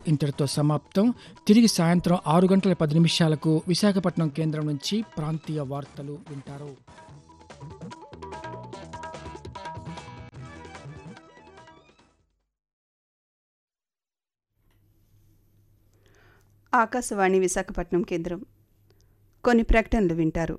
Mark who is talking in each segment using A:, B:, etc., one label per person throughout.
A: ఇంతటితో సమాప్తం తిరిగి సాయంత్రం ఆరు గంటల పది నిమిషాలకు విశాఖపట్నం కేంద్రం నుంచి ప్రాంతీయ వార్తలు వింటారు
B: ఆకాశవాణి విశాఖపట్నం కేంద్రం కొన్ని ప్రకటనలు వింటారు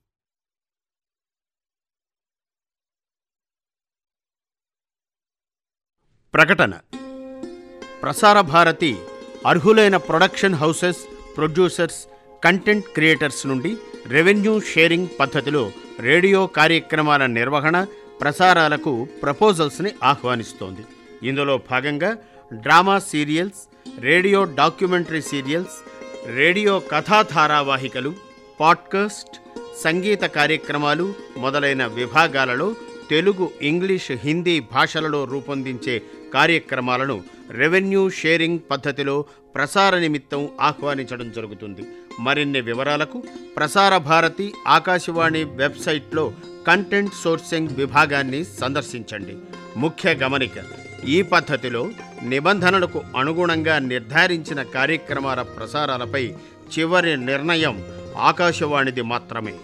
C: ప్రకటన ప్రసార భారతి అర్హులైన production houses producers content creators నుండి రెవెన్యూ షేరింగ్ పద్ధతిలో రేడియో కార్యక్రమాల నిర్వహణ ప్రసారాలకు ప్రపోజల్స్ని ఆహ్వానిస్తోంది ఇందులో భాగంగా drama serials radio documentary serials radio కథా ధారావాహికలు పాడ్కాస్ట్ సంగీత కార్యక్రమాలు మొదలైన విభాగాలలో తెలుగు ఇంగ్లీష్ హిందీ భాషలలో రూపొందించే కార్యక్రమాలను రెవెన్యూ షేరింగ్ పద్ధతిలో ప్రసార నిమిత్తం ఆహ్వానించడం జరుగుతుంది మరిన్ని వివరాలకు ప్రసార భారతి ఆకాశవాణి వెబ్సైట్లో కంటెంట్ సోర్సింగ్ విభాగాన్ని సందర్శించండి ముఖ్య గమనిక ఈ పద్ధతిలో నిబంధనలకు అనుగుణంగా నిర్ధారించిన కార్యక్రమాల ప్రసారాలపై చివరి నిర్ణయం ఆకాశవాణిది మాత్రమే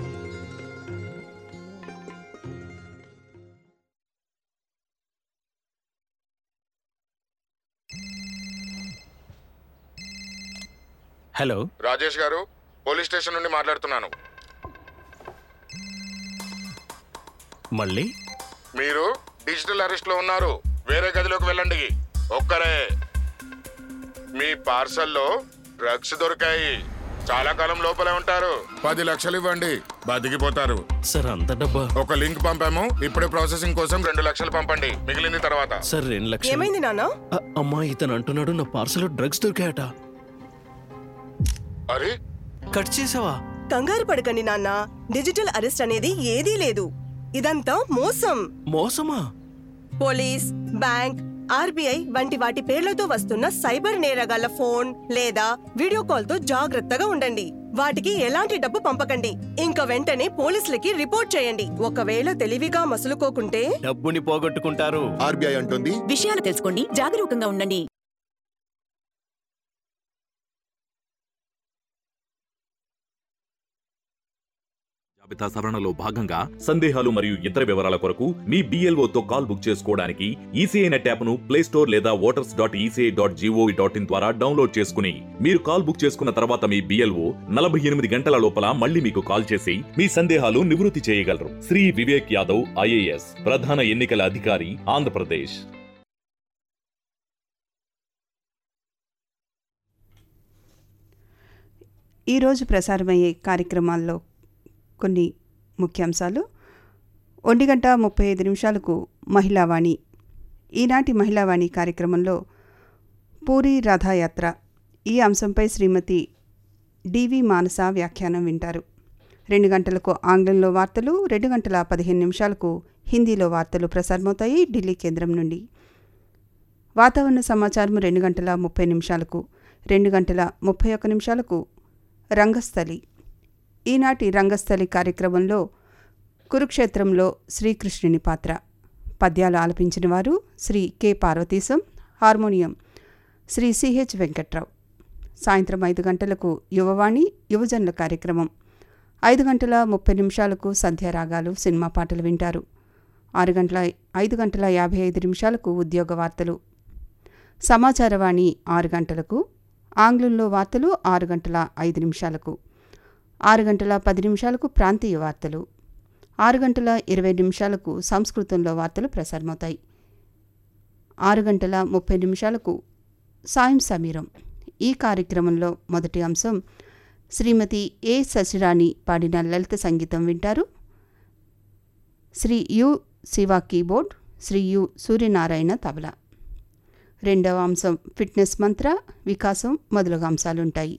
D: హలో
E: రాజేష్ గారు పోలీస్ స్టేషన్ నుండి మాట్లాడుతున్నాను
D: మళ్ళీ
E: మీరు డిజిటల్ అరెస్ట్ లో ఉన్నారు వేరే గదిలోకి వెళ్ళండి ఒక్కరే మీ పార్సల్లో డ్రగ్స్ దొరికాయి చాలా కాలం లోపలే ఉంటారు పది లక్షలు ఇవ్వండి బతికిపోతారు
D: సార్ అంత డబ్బా
E: ఒక లింక్ పంపాము ఇప్పుడే ప్రాసెసింగ్ కోసం రెండు లక్షలు పంపండి మిగిలింది తర్వాత
D: సార్ రెండు లక్షలు
F: ఏమైంది నాన్న
D: అ- అమ్మా ఇతను అంటున్నాడు నా పార్సల్ డ్రగ్స్ దొరికాయట
E: అరే
D: కట్ చేసావా
F: కంగారు పడకండి నాన్న డిజిటల్ అరెస్ట్ అనేది ఏదీ లేదు ఇదంతా మోసం
D: మోసమా
F: పోలీస్ బ్యాంక్ ఆర్బీఐ వంటి వాటి పేర్లతో వస్తున్న సైబర్ నేరగాళ్ల ఫోన్ లేదా వీడియో కాల్ తో జాగ్రత్తగా ఉండండి వాటికి ఎలాంటి డబ్బు పంపకండి ఇంకా వెంటనే పోలీసులకి రిపోర్ట్ చేయండి ఒకవేళ తెలివిగా మసులుకోకుంటే
D: డబ్బుని పోగొట్టుకుంటారు
G: ఆర్బీఐ అంటుంది
H: విషయాలు తెలుసుకోండి జాగరూకంగా ఉండండి
I: జాబితా సవరణలో భాగంగా సందేహాలు మరియు ఇతర వివరాల కొరకు మీ బీఎల్ఓతో కాల్ బుక్ చేసుకోవడానికి ఈసీఐ నెట్ యాప్ను ప్లే స్టోర్ లేదా voters dot ECI dot GOV dot in ద్వారా డౌన్లోడ్ చేసుకుని మీరు కాల్ బుక్ చేసుకున్న తర్వాత మీ బీఎల్ఓ నలభై ఎనిమిది గంటల లోపల మళ్ళీ మీకు కాల్ చేసి మీ సందేహాలు నివృత్తి చేయగలరు శ్రీ వివేక్ యాదవ్ ఐఏఎస్ ప్రధాన ఎన్నికల అధికారి ఆంధ్రప్రదేశ్
B: ఈరోజు ప్రసారమయ్యే కార్యక్రమాల్లో కొన్ని ముఖ్యాంశాలు ఒంటి గంట ముప్పై ఐదు నిమిషాలకు మహిళావాణి ఈనాటి మహిళావాణి కార్యక్రమంలో పూరి రథయాత్ర ఈ అంశంపై శ్రీమతి డివి మానస వ్యాఖ్యానం వింటారు రెండు గంటలకు ఆంగ్లంలో వార్తలు రెండు గంటల పదిహేను నిమిషాలకు హిందీలో వార్తలు ప్రసారమవుతాయి ఢిల్లీ కేంద్రం నుండి వాతావరణ సమాచారం రెండు గంటల ముప్పై నిమిషాలకు రెండు గంటల ముప్పై ఒక్క నిమిషాలకు రంగస్థలి ఈనాటి రంగస్థలి కార్యక్రమంలో కురుక్షేత్రంలో శ్రీకృష్ణుని పాత్ర పద్యాలు ఆలపించిన వారు Shri K Parvateesam harmonium Shri CH Venkatrao సాయంత్రం ఐదు గంటలకు యువవాణి యువజనుల కార్యక్రమం ఐదు గంటల ముప్పై నిమిషాలకు సంధ్యారాగాలు సినిమా పాటలు వింటారు ఆరు గంటల ఐదు గంటల యాభై ఐదు నిమిషాలకు ఉద్యోగ వార్తలు సమాచారవాణి ఆరు గంటలకు ఆంగ్లంలో వార్తలు ఆరు గంటల ఐదు నిమిషాలకు ఆరు గంటల పది నిమిషాలకు ప్రాంతీయ వార్తలు ఆరు గంటల ఇరవై నిమిషాలకు సంస్కృతంలో వార్తలు ప్రసారమవుతాయి ఆరు గంటల ముప్పై నిమిషాలకు సాయం సమీరం ఈ కార్యక్రమంలో మొదటి అంశం శ్రీమతి ఏ శశిరాణి పాడిన లలిత సంగీతం వింటారు Shri U Shiva keyboard Shri U Suryanarayana tabla రెండవ అంశం ఫిట్నెస్ మంత్ర వికాసం మొదలగు అంశాలుంటాయి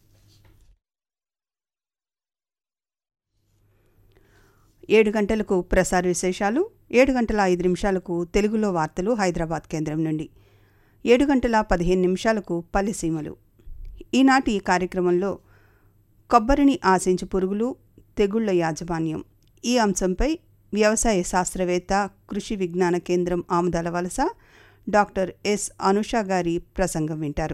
B: ఏడు గంటలకు ప్రసార విశేషాలు ఏడు గంటల ఐదు నిమిషాలకు తెలుగులో వార్తలు హైదరాబాద్ కేంద్రం నుండి ఏడు గంటల పదిహేను నిమిషాలకు పల్లెసీమలు ఈనాటి ఈ కార్యక్రమంలో కొబ్బరిని ఆశించు పురుగులు తెగుళ్ల యాజమాన్యం ఈ అంశంపై వ్యవసాయ శాస్త్రవేత్త కృషి విజ్ఞాన కేంద్రం ఆముదాల వలస డాక్టర్ ఎస్ అనుష గారి ప్రసంగం వింటారు